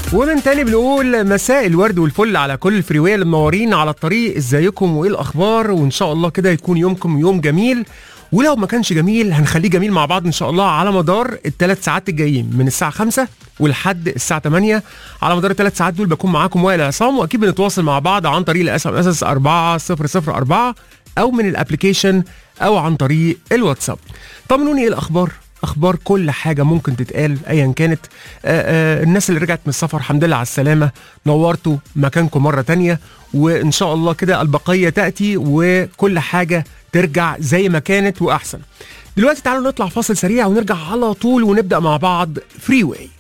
ومن تاني بنقول مساء الورد والفل على كل الفريوية اللي منورين على الطريق ازيكم وايه الاخبار وان شاء الله كده يكون يومكم يوم جميل ولو ما كانش جميل هنخليه جميل مع بعض ان شاء الله على مدار الثلاث ساعات الجايين من الساعه 5 ولحد الساعه 8 على مدار الثلاث ساعات دول بكون معاكم وائل عصام واكيد بنتواصل مع بعض عن طريق الاس ام اس 4004 او من الابلكيشن او عن طريق الواتساب طمنوني ايه الاخبار اخبار كل حاجه ممكن تتقال ايا كانت آآ آآ الناس اللي رجعت من السفر الحمد لله على السلامه نورتوا مكانكم مره تانية وان شاء الله كده البقيه تاتي وكل حاجه ترجع زي ما كانت واحسن دلوقتي تعالوا نطلع فاصل سريع ونرجع على طول ونبدا مع بعض فري واي